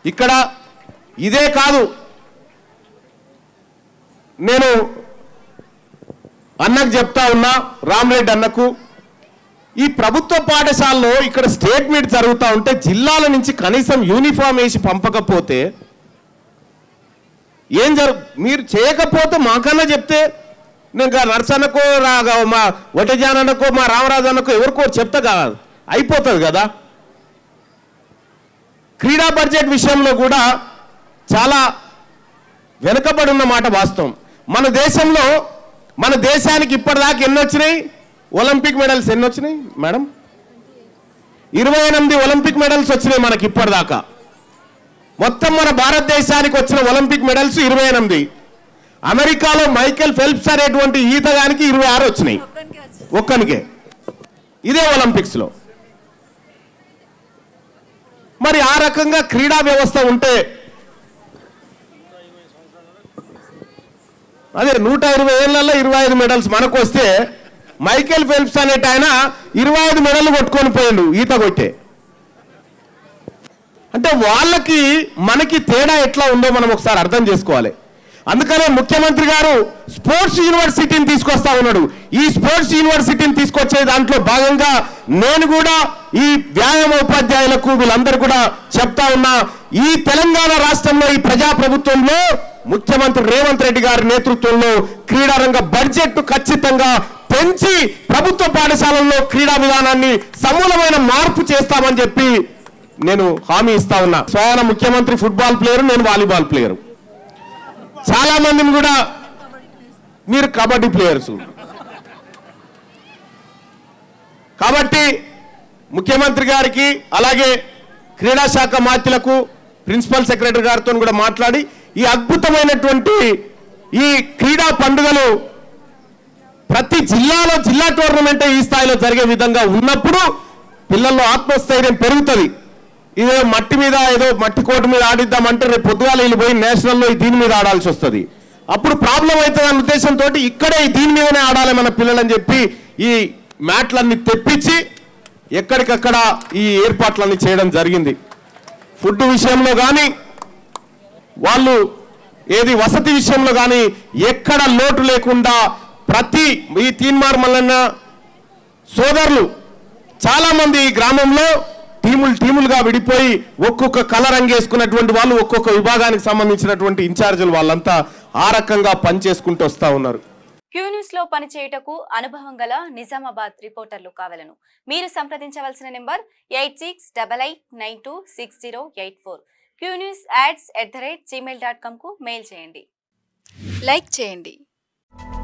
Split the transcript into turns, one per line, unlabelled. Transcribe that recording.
ఇక్కడ ఇదే కాదు నేను అన్నకు చెప్తా ఉన్నా రామరెడ్డి అన్నకు ఈ ప్రభుత్వ పాఠశాలలో ఇక్కడ స్టేట్ మీట్ జరుగుతూ ఉంటే జిల్లాల నుంచి కనీసం యూనిఫామ్ వేసి పంపకపోతే ఏం జరు మీరు చేయకపోతే మాకన్నా చెప్తే నేను ఇంకా నర్సన్నకో రా మా వటజానన్నకో మా రామరాజు అన్నకో ఎవరికో చెప్తా కాదు అయిపోతుంది కదా క్రీడా బడ్జెట్ విషయంలో కూడా చాలా వెనుకబడి ఉన్న మాట వాస్తవం మన దేశంలో మన దేశానికి ఇప్పటిదాకా ఎన్ని వచ్చినాయి ఒలింపిక్ మెడల్స్ ఎన్ని వచ్చినాయి మేడం ఇరవై ఎనిమిది ఒలింపిక్ మెడల్స్ వచ్చినాయి మనకి ఇప్పటిదాకా మొత్తం మన భారతదేశానికి వచ్చిన ఒలింపిక్ మెడల్స్ ఇరవై ఎనిమిది అమెరికాలో మైకేల్ ఫెల్ప్స్ అనేటువంటి ఈతగానికి ఇరవై ఆరు వచ్చినాయి ఒక్కనికే ఇదే ఒలింపిక్స్ లో మరి ఆ రకంగా క్రీడా వ్యవస్థ ఉంటే అదే నూట ఇరవై ఏళ్లలో ఇరవై ఐదు మెడల్స్ మనకు వస్తే మైకేల్ ఫెల్ప్స్ అనేట ఆయన ఇరవై ఐదు మెడల్ కొట్టుకొని పోయిండు ఈత కొట్టే అంటే వాళ్ళకి మనకి తేడా ఎట్లా ఉందో మనం ఒకసారి అర్థం చేసుకోవాలి అందుకనే ముఖ్యమంత్రి గారు స్పోర్ట్స్ యూనివర్సిటీని తీసుకొస్తా ఉన్నాడు ఈ స్పోర్ట్స్ యూనివర్సిటీని తీసుకొచ్చే దాంట్లో భాగంగా నేను కూడా ఈ వ్యాయామ ఉపాధ్యాయులకు వీళ్ళందరూ కూడా చెప్తా ఉన్నా ఈ తెలంగాణ రాష్ట్రంలో ఈ ప్రజా ప్రభుత్వంలో ముఖ్యమంత్రి రేవంత్ రెడ్డి గారి నేతృత్వంలో క్రీడారంగ బడ్జెట్ ఖచ్చితంగా పెంచి ప్రభుత్వ పాఠశాలల్లో క్రీడా విధానాన్ని సమూలమైన మార్పు చేస్తామని చెప్పి నేను హామీ ఇస్తా ఉన్నా స్వయాన ముఖ్యమంత్రి ఫుట్బాల్ ప్లేయర్ నేను వాలీబాల్ ప్లేయర్ చాలా మందిని కూడా మీరు కబడ్డీ ప్లేయర్స్ కాబట్టి ముఖ్యమంత్రి గారికి అలాగే క్రీడా శాఖ మాత్యులకు ప్రిన్సిపల్ సెక్రటరీ గారితో కూడా మాట్లాడి ఈ అద్భుతమైనటువంటి ఈ క్రీడా పండుగలు ప్రతి జిల్లాలో జిల్లా టోర్నమెంట్ ఈ స్థాయిలో జరిగే విధంగా ఉన్నప్పుడు పిల్లల్లో ఆత్మస్థైర్యం పెరుగుతుంది ఇదే మట్టి మీద ఏదో మట్టి కోటు మీద ఆడిద్దామంటే రేపు పొద్దుగాల వీళ్ళు పోయి నేషనల్లో ఈ దీని మీద ఆడాల్సి వస్తుంది అప్పుడు ప్రాబ్లం అవుతుంది అన్న ఉద్దేశంతో ఇక్కడే ఈ దీని మీదనే ఆడాలి మన పిల్లలని చెప్పి ఈ మ్యాట్లన్నీ తెప్పించి ఎక్కడికక్కడ ఈ ఏర్పాట్లన్నీ చేయడం జరిగింది ఫుడ్ విషయంలో కానీ వాళ్ళు ఏది వసతి విషయంలో కానీ ఎక్కడ లోటు లేకుండా ప్రతి ఈ తీన్మార్ మల్లన్న సోదరులు చాలా మంది ఈ గ్రామంలో టీములు టీములుగా విడిపోయి ఒక్కొక్క కలర్ అంగేసుకున్నటువంటి వాళ్ళు ఒక్కొక్క విభాగానికి సంబంధించినటువంటి ఇన్ఛార్జీలు వాళ్ళంతా ఆ రకంగా పనిచేసుకుంటూ వస్తా ఉన్నారు
క్యూ న్యూస్ లో పనిచేయుటకు అనుభవం గల నిజామాబాద్ రిపోర్టర్లు కావలను మీరు సంప్రదించవలసిన number eight six double eight nine two six zero eight four Q news ads at the rate Gmail dot కామ్కు మెయిల్ చేయండి లైక్ చేయండి